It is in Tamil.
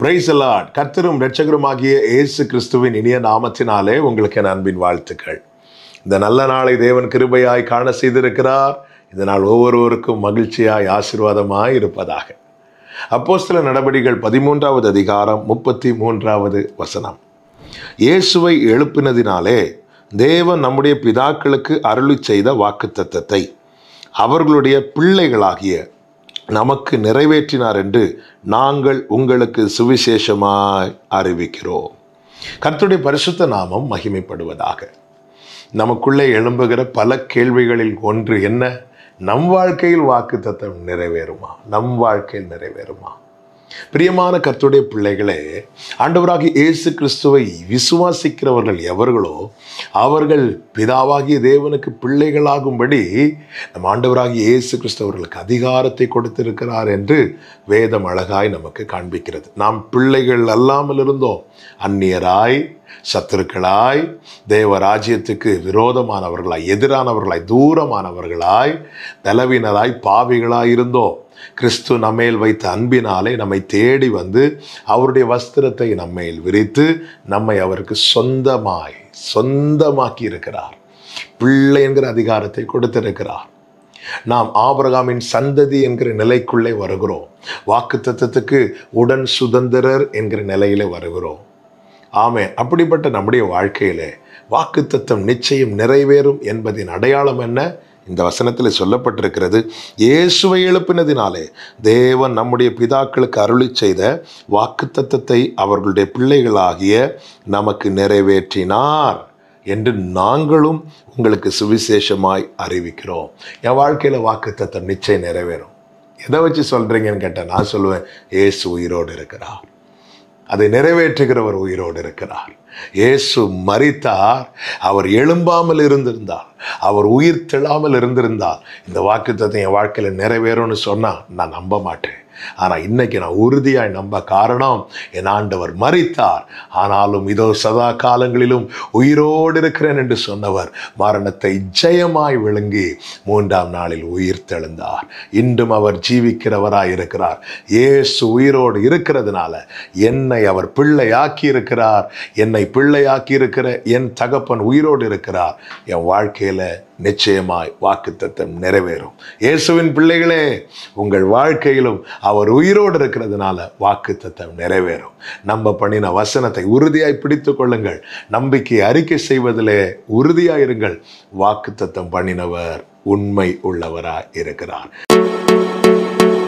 பிரைஸ் லார்ட் கர்த்தரும் இரட்சகருமாகிய இயேசு கிறிஸ்துவின் இனிய நாமத்தினாலே உங்களுக்கு என் அன்பின் வாழ்த்துக்கள் இந்த நல்ல நாளை தேவன் கிருபையாய் காண செய்திருக்கிறார் இந்த நாள் ஒவ்வொருவருக்கும் மகிழ்ச்சியாய் ஆசீர்வாதமாய் இருப்பதாக அப்போஸ்தல நடபடிகள் பதிமூன்றாவது அதிகாரம் முப்பத்தி மூன்றாவது வசனம் இயேசுவை எழுப்பினதினாலே தேவன் நம்முடைய பிதாக்களுக்கு அருளி செய்த வாக்குத்தத்தத்தை அவர்களுடைய பிள்ளைகளாகிய நமக்கு நிறைவேற்றினார் என்று நாங்கள் உங்களுக்கு சுவிசேஷமாய் அறிவிக்கிறோம் கர்த்தருடைய பரிசுத்த நாமம் மகிமைப்படுவதாக நமக்குள்ளே எழும்புகிற பல கேள்விகளில் ஒன்று என்ன நம் வாழ்க்கையில் வாக்குத்தத்தம் நிறைவேறுமா நம் வாழ்க்கையில் நிறைவேறுமா பிரியமான கர்த்தருடைய பிள்ளைகளே ஆண்டவராகிய இயேசு கிறிஸ்துவை விசுவாசிக்கிறவர்கள் எவர்களோ அவர்கள் பிதாவாகிய தேவனுக்கு பிள்ளைகளாகும்படி நம் ஆண்டவராகிய இயேசு கிறிஸ்து அவர்களுக்கு அதிகாரத்தை கொடுத்திருக்கிறார் என்று வேதம் அழகாய் நமக்கு காண்பிக்கிறது நாம் பிள்ளைகள் அல்லாமல் இருந்தோம் அந்நியராய் சத்துருக்களாய் தேவ ராஜ்யத்துக்கு விரோதமானவர்களாய் எதிரானவர்களாய் தூரமானவர்களாய் பலவீனராய் பாவிகளாய் இருந்தோம் கிறிஸ்து நம்மேல் வைத்த அன்பினாலே நம்மை தேடி வந்து அவருடைய வஸ்திரத்தை நம்மேல் விரித்து நம்மை அவருக்கு சொந்தமாய் சொந்தமாக்கி இருக்கிறார் பிள்ளை என்கிற அதிகாரத்தை கொடுத்திருக்கிறார் நாம் ஆபரகாமின் சந்ததி என்கிற நிலைக்குள்ளே வருகிறோம் வாக்கு தத்துவத்துக்கு உடன் சுதந்திரர் என்கிற நிலையிலே வருகிறோம் ஆமே அப்படிப்பட்ட நம்முடைய வாழ்க்கையிலே வாக்கு தத்துவம் நிச்சயம் நிறைவேறும் என்பதின் அடையாளம் என்ன இந்த வசனத்தில் சொல்லப்பட்டிருக்கிறது இயேசுவை எழுப்பினதினாலே தேவன் நம்முடைய பிதாக்களுக்கு அருளி செய்த வாக்கு தத்தத்தை அவர்களுடைய பிள்ளைகளாகிய நமக்கு நிறைவேற்றினார் என்று நாங்களும் உங்களுக்கு சுவிசேஷமாய் அறிவிக்கிறோம் என் வாழ்க்கையில் வாக்கு தத்தம் நிச்சயம் நிறைவேறும் எதை வச்சு சொல்கிறீங்கன்னு கேட்டால் நான் சொல்லுவேன் ஏசு உயிரோடு இருக்கிறார் அதை நிறைவேற்றுகிறவர் உயிரோடு இருக்கிறார் இயேசு மறித்தார் அவர் எழும்பாமல் இருந்திருந்தார் அவர் உயிர் தெழாமல் இருந்திருந்தால் இந்த வாக்குத்தத்தை என் வாழ்க்கையில் நிறைவேறும்னு சொன்னால் நான் நம்ப மாட்டேன் ஆனால் இன்னைக்கு நான் உறுதியாய் நம்ப காரணம் என் ஆண்டவர் மறித்தார் ஆனாலும் இதோ சதா காலங்களிலும் உயிரோடு இருக்கிறேன் என்று சொன்னவர் மரணத்தை ஜெயமாய் விழுங்கி மூன்றாம் நாளில் உயிர் தெழுந்தார் இன்றும் அவர் ஜீவிக்கிறவராய் இருக்கிறார் இயேசு உயிரோடு இருக்கிறதுனால என்னை அவர் பிள்ளையாக்கி இருக்கிறார் என்னை பிள்ளையாக்கி இருக்கிற என் தகப்பன் உயிரோடு இருக்கிறார் என் வாழ்க்கையில் நிச்சயமாய் வாக்குத்தத்தம் நிறைவேறும் இயேசுவின் பிள்ளைகளே உங்கள் வாழ்க்கையிலும் அவர் உயிரோடு இருக்கிறதுனால வாக்குத்தத்தம் நிறைவேறும் நம்ம பண்ணின வசனத்தை உறுதியாய் பிடித்து கொள்ளுங்கள் நம்பிக்கை அறிக்கை செய்வதிலே உறுதியாயிருங்கள் வாக்குத்தத்தம் பண்ணினவர் உண்மை உள்ளவராய் இருக்கிறார்